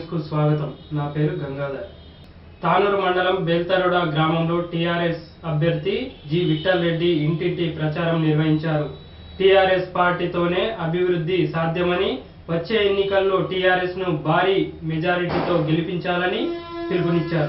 కు స్వాగతం నా పేరు గంగాధర్ తానూరు మండలం బేల్తరోడ గ్రామంలో టీఆర్ఎస్ అభ్యర్థి జి విఠల్ రెడ్డి ఇంటింటి ప్రచారం నిర్వహించారు టీఆర్ఎస్ పార్టీతోనే అభివృద్ధి సాధ్యమని వచ్చే ఎన్నికల్లో టీఆర్ఎస్ ను భారీ మెజారిటీతో గెలిపించాలని పిలుపునిచ్చారు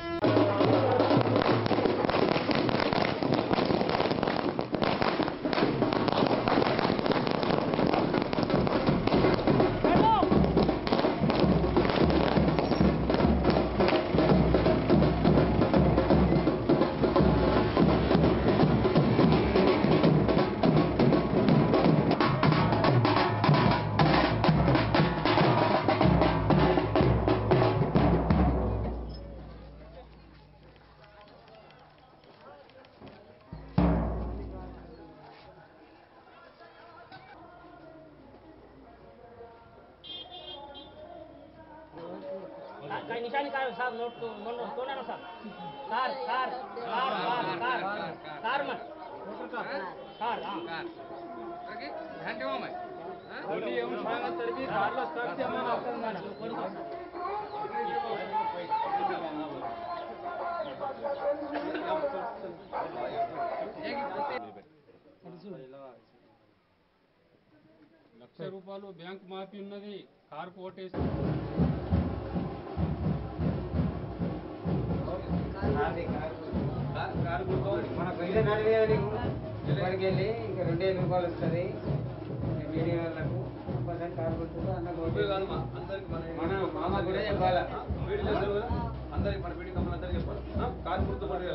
काही निशाणी काय साहेब नोट तो नोट तो ना साहेब कार कार कार कार कार कार मत कार हां లక్ష రూపాయలు బ్యాంక్ మాఫీ ఉన్నది కారు కోటేసి మనకు ఇదే నడివేయాలి ఇక్కడికి వెళ్ళి ఇంకా రెండు వేల రూపాయలు వస్తుంది మీడియా వాళ్ళకు కంపల్సరీ కారు కొట్టుకు అన్న మన మామ కూడా చెప్పాలా అందరికి మన మీడియం కమ్మలు అందరికీ చెప్పాలి ఆ? కారు గుర్తు పడి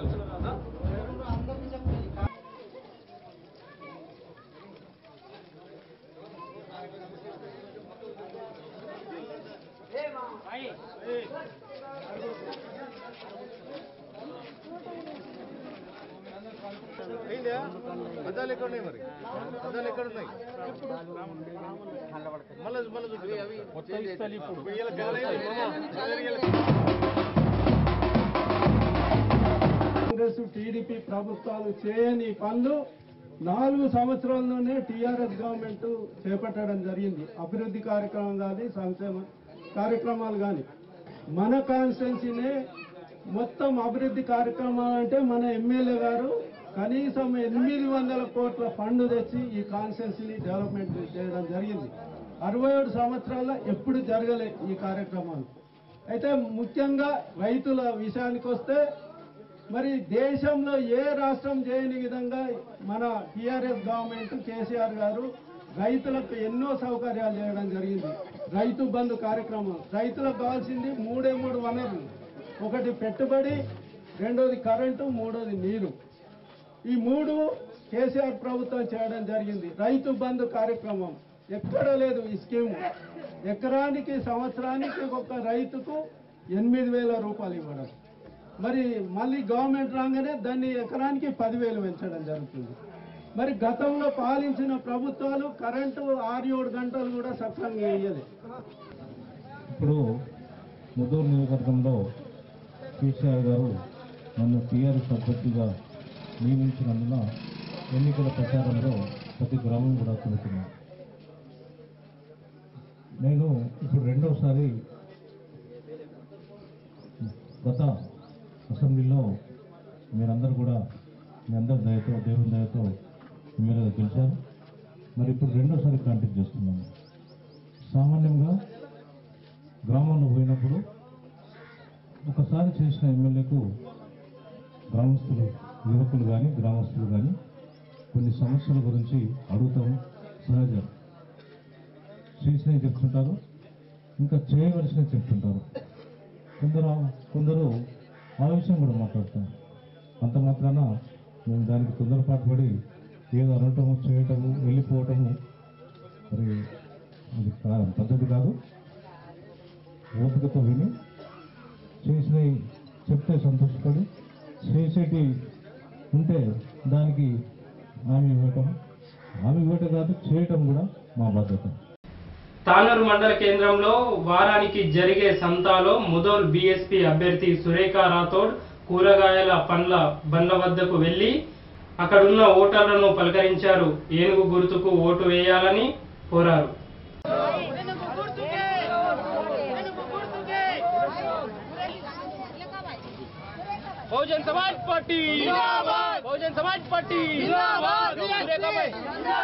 అద్దాలు ఎక్కడ ఉన్నాయి మరి అద్దాలు ఎక్కడ ఉన్నాయి మళ్ళీ మళ్ళీ చూపి అవి ఇప్పుడు వీళ్ళ కాంగ్రెస్ టీడీపీ ప్రభుత్వాలు చేయని పనులు నాలుగు సంవత్సరాల్లోనే టీఆర్ఎస్ గవర్నమెంట్ చేపట్టడం జరిగింది అభివృద్ధి కార్యక్రమం కానీ సంక్షేమ కార్యక్రమాలు కానీ మన కాన్స్టిట్యున్సీనే మొత్తం అభివృద్ధి కార్యక్రమాలు అంటే మన ఎమ్మెల్యే గారు కనీసం ఎనిమిది వందల కోట్ల ఫండ్ తెచ్చి ఈ కాన్స్టిట్యున్సీని డెవలప్మెంట్ చేయడం జరిగింది అరవై ఏడు సంవత్సరాల్లో ఎప్పుడు జరగలే ఈ కార్యక్రమాలు అయితే ముఖ్యంగా రైతుల విషయానికి వస్తే మరి దేశంలో ఏ రాష్ట్రం చేయని విధంగా మన టిఆర్ఎస్ గవర్నమెంట్ కేసీఆర్ గారు రైతులకు ఎన్నో సౌకర్యాలు చేయడం జరిగింది రైతు బంధు కార్యక్రమం రైతులకు కావాల్సింది మూడే మూడు వనరులు ఒకటి పెట్టుబడి రెండోది కరెంటు మూడోది నీరు ఈ మూడు కేసీఆర్ ప్రభుత్వం చేయడం జరిగింది రైతు బంధు కార్యక్రమం ఎక్కడ లేదు ఈ స్కీము ఎకరానికి సంవత్సరానికి ఒక రైతుకు ఎనిమిది వేల రూపాయలు ఇవ్వడం మరి మళ్ళీ గవర్నమెంట్ రాగానే దాన్ని ఎకరానికి పదివేలు పెంచడం జరుగుతుంది మరి గతంలో పాలించిన ప్రభుత్వాలు కరెంటు ఆరు ఏడు గంటలు కూడా సక్రమంగా వేయలేదు ఇప్పుడు ముదూరు నియోజకవర్గంలో కేసీఆర్ గారు నన్ను టీఆర్ఎస్ అభ్యర్థిగా నియమించినందున ఎన్నికల ప్రచారంలో ప్రతి గ్రామం కూడా తిరుగుతున్నాను నేను ఇప్పుడు రెండోసారి గత అసెంబ్లీలో మీరందరూ కూడా మీ అందరి దయతో దేవుని దయతో మీరు గెలిచారు మరి ఇప్పుడు రెండోసారి కాంటాక్ట్ చేస్తున్నాను సామాన్యంగా గ్రామంలో పోయినప్పుడు ఒకసారి చేసిన ఎమ్మెల్యేకు గ్రామస్తులు యువకులు కానీ గ్రామస్తులు కానీ కొన్ని సమస్యల గురించి అడుగుతాం సహజం చేసినవి చెప్తుంటారు ఇంకా చేయవలసినవి చెప్తుంటారు కొందరు కొందరు ఆ విషయం కూడా మాట్లాడతారు అంత మాత్రాన మేము దానికి తొందరపాటు పడి ఏదో అనటము చేయటము వెళ్ళిపోవటము మరి అది కా- పద్ధతి కాదు ఓపికతో విని చేసినవి చెప్తే సంతోషపడి చేసేటి ఉంటే దానికి హామీ ఇవ్వటం హామీ ఇవ్వటం కాదు చేయటం కూడా మా బాధ్యత తానూరు మండల కేంద్రంలో వారానికి జరిగే సంతాలో ముదోల్ బీఎస్పీ అభ్యర్థి సురేఖ రాథోడ్ కూరగాయల పండ్ల బండ్ల వద్దకు వెళ్లి అక్కడున్న ఓటర్లను పలకరించారు ఏనుగు గుర్తుకు ఓటు వేయాలని కోరారు వెనుక గుర్తుకే వెనుక గుర్తుకే बहुजन समाज पार्टी जिंदाबाद बहुजन समाज पार्टी जिंदाबाद सुरेखा भाई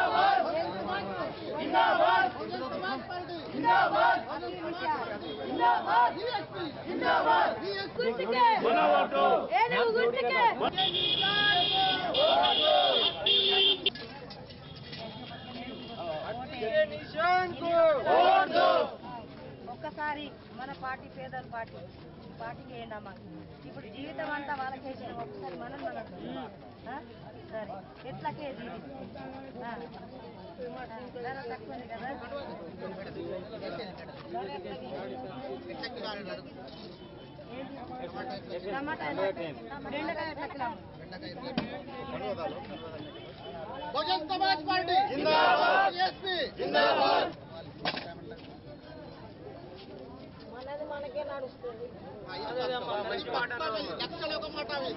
ఒక్కసారి మన పార్టీ పేదల పార్టీ పార్టీకి వేయండమ్మా ఇప్పుడు జీవితం అంతా వాళ్ళకి వేసిన ఒక్కసారి మనం మనం ఆ? సరే ఎట్లా కేజీ ఇది? ఆ. ధర తక్కువ ఉంది కదా ధర ఎట్లా ఏంటి? టమాటా ఎంత? బెండకాయ ఎట్లా కిలో? బహుజన్ సమాజ్ పార్టీ జిందాబాద్ ఎస్పీ జిందాబాద్ మనది మనకే నడుస్తుంది లక్షల ఒక మాట అవి.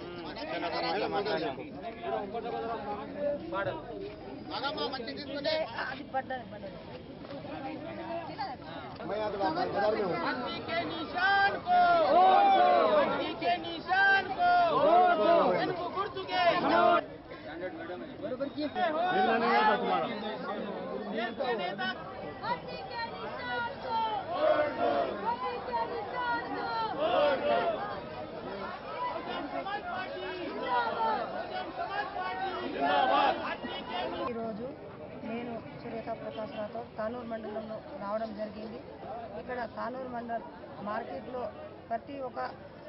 మగమ్మ మంచి తీసుకుంటే అది పడ్డది పడ్డది ఈరోజు నేను సురేఖ ప్రకాశ్ రాథోడ్ కానూరు మండలంలో రావడం జరిగింది ఇక్కడ కానూరు మండల్ మార్కెట్లో ప్రతి ఒక్క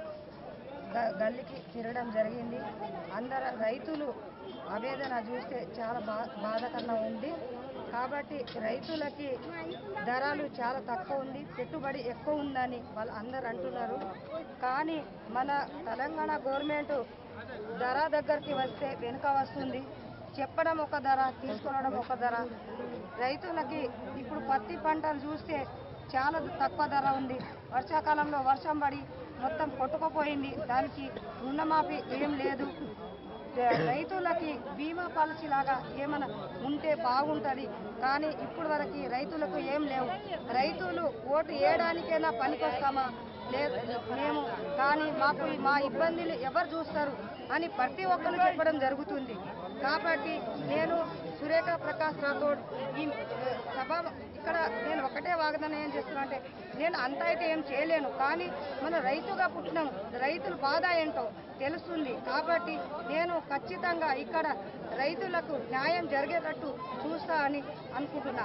గ- గల్లీకి తిరగడం జరిగింది అందరు రైతులు ఆవేదన చూస్తే చాలా బా బాధకరంగా ఉంది కాబట్టి రైతులకి ధరలు చాలా తక్కువ ఉంది పెట్టుబడి ఎక్కువ ఉందని వాళ్ళు అందరు అంటున్నారు కానీ మన తెలంగాణ గవర్నమెంట్ ధర దగ్గరికి వస్తే వెనుక వస్తుంది చెప్పడం ఒక ధర తీసుకొనడం ఒక ధర రైతులకి ఇప్పుడు పత్తి పంటలు చూస్తే చాలా తక్కువ ధర ఉంది వర్షాకాలంలో వర్షం పడి మొత్తం కొట్టుకుపోయింది దానికి రుణమాఫీ ఏం లేదు ర- రైతులకి బీమా పాలసీ లాగా ఏమైనా ఉంటే బాగుంటుంది కానీ ఇప్పుడు వరకు రైతులకు ఏం లేవు రైతులు ఓటు వేయడానికైనా పనికొస్తామా లేదు మేము కానీ మాకు ఈ- మా ఇబ్బందులు ఎవరు చూస్తారు అని ప్రతి ఒక్కరు చెప్పడం జరుగుతుంది కాబట్టి నేను సురేఖ ప్రకాష్ రాథోడ్ ఈ ఆ, సభ ఇక్కడ నేను ఒకటే వాగ్దానం ఏం చేస్తున్నా అంటే నేను అంత అయితే ఏం చేయలేను కానీ మన రైతుగా పుట్టినాం రైతుల బాధ ఏంటో తెలుస్తుంది కాబట్టి నేను ఖచ్చితంగా ఇక్కడ రైతులకు న్యాయం జరిగేటట్టు చూస్తా అని అనుకుంటున్నా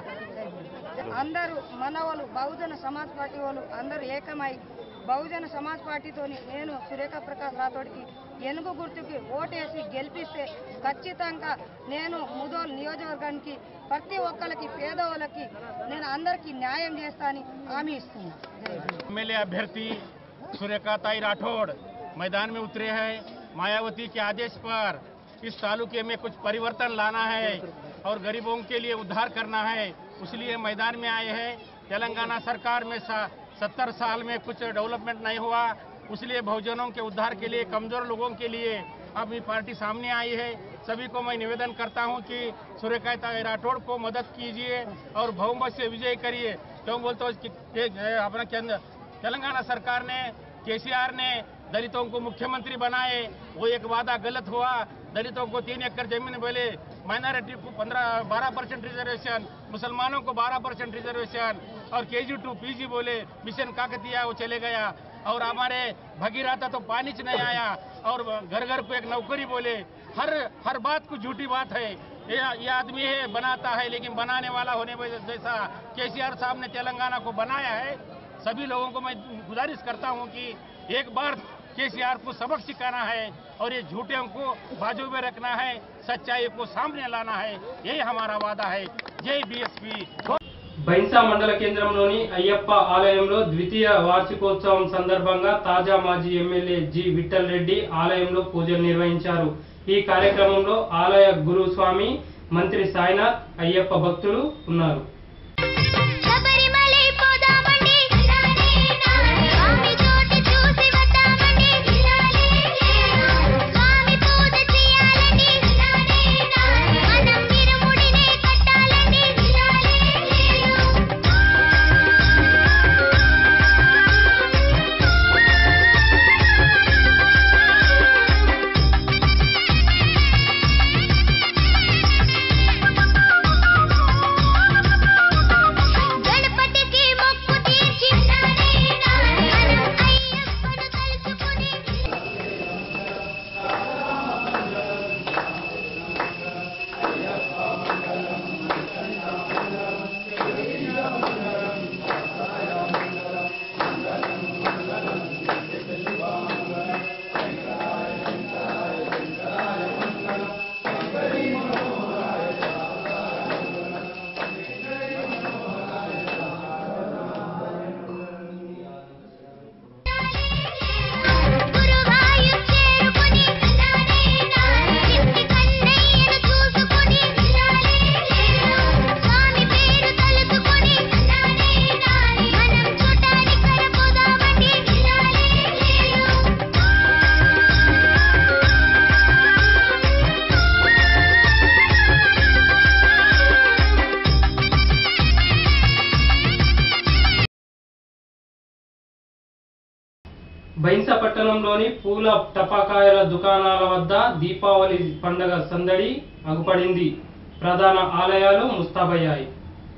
అందరూ మన వాళ్ళు బహుజన సమాజ్ పార్టీ వాళ్ళు అందరూ ఏకమై బహుజన సమాజ్ పార్టీతోని నేను సురేఖ ప్రకాష్ రాథోడ్కి ఎనుగు గుర్తుకి ఓటేసి గెలిపిస్తే ఖచ్చితంగా నేను ముదోల్ నియోజకవర్గానికి ప్రతి ఒక్కరికి పేదవాళ్ళకి నేను అందరికీ న్యాయం చేస్తా అని హామీ ఇస్తున్నా జై హింద్. एमएलए अभ्यर्थी सूर्यका ताई राठौड़ मैदान में उतरे हैं मायावती के आदेश पर इस तालुके में कुछ परिवर्तन लाना है और गरीबों के लिए उद्धार करना है इसलिए मैदान में आए हैं तेलंगाना सरकार में सत्तर साल में कुछ डेवलपमेंट नहीं हुआ इसलिए बहुजनों के उद्धार के लिए कमजोर लोगों के लिए अब ये पार्टी सामने आई है सभी को मैं निवेदन करता हूं कि सूर्यकांत राठौड़ को मदद कीजिए और बहुमत से विजय करिए क्यों बोलते हो कि कि- अपना केंद्र तेलंगाना सरकार ने केसीआर ने दलितों को मुख्यमंत्री बनाए वो एक वादा गलत हुआ दलितों को तीन एकड़ जमीन बोले माइनॉरिटी को पंद्रह बारह परसेंट रिजर्वेशन मुसलमानों को बारह परसेंट रिजर्वेशन और के जी टू पी जी बोले मिशन काकतिया वो चले गया और हमारे भगीरथा तो पानी च नहीं आया और घर घर को एक नौकरी बोले हर हर बात को झूठी बात है ये ये आदमी है बनाता है लेकिन बनाने वाला होने वजह- जैसा केसीआर साहब ने तेलंगाना को बनाया है सभी लोगों को मैं गुजारिश करता हूं कि एक बार केसीआर को सबक सिखाना है और ये झूठों को बाजू में रखना है सच्चाई को सामने लाना है यही हमारा वादा है जय बीएसपी బైన్సా మండల కేంద్రంలోని అయ్యప్ప ఆలయంలో ద్వితీయ వార్షికోత్సవం సందర్భంగా తాజా మాజీ ఎమ్మెల్యే జి విఠల్ రెడ్డి ఆలయంలో పూజలు నిర్వహించారు ఈ కార్యక్రమంలో ఆలయ గురుస్వామి మంత్రి సాయినాథ్ అయ్యప్ప భక్తులు ఉన్నారు శబరిమలై పోదామండి స్వామి చోటు చూసి వద్దామండి స్వామి పూజ చేయాలండి మనం ఇరుముడినే కట్టాలండి బైన్స పట్టణంలోని పూల టపాకాయల దుకాణాల వద్ద దీపావళి పండగ సందడి అగుపడింది ప్రధాన ఆలయాలు ముస్తాబయ్యాయి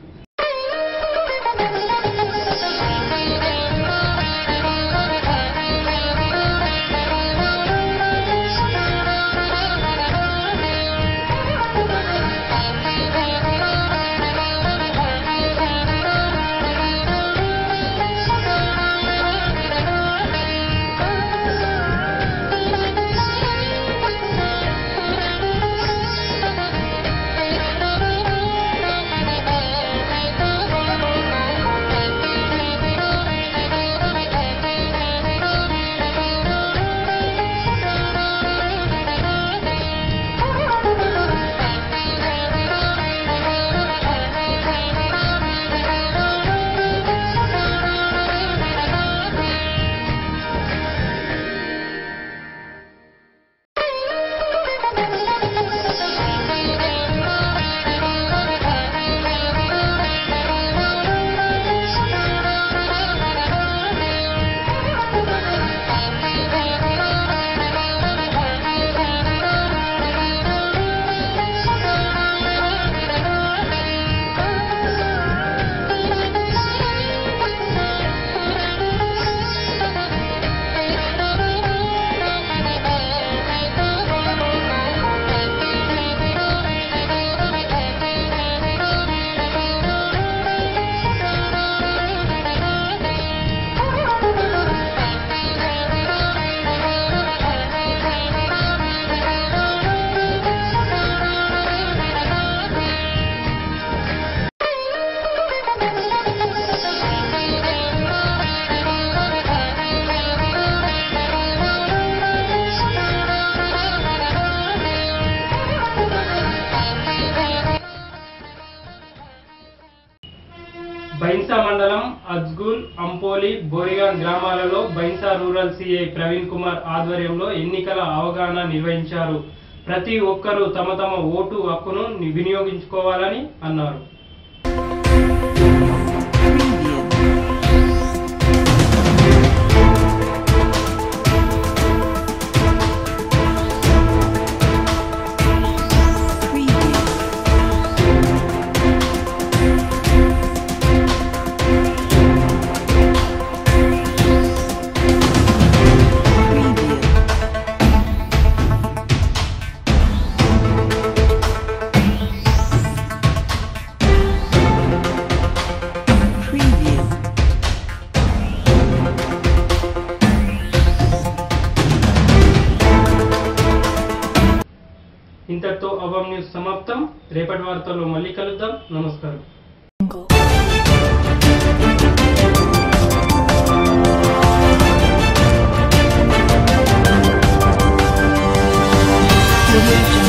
బైన్సా మండలం అజ్గుల్ అంపోలి బోరిగాన్ గ్రామాలలో బైన్సా రూరల్ సిఐ ప్రవీణ్ కుమార్ ఆధ్వర్యంలో ఎన్నికల అవగాహన నిర్వహించారు ప్రతి ఒక్కరూ తమ తమ ఓటు హక్కును వినియోగించుకోవాలని అన్నారు ఇంతటితో అవం న్యూస్ సమాప్తం రేపటి వార్తల్లో మళ్ళీ కలుద్దాం నమస్కారం Audio Jungle.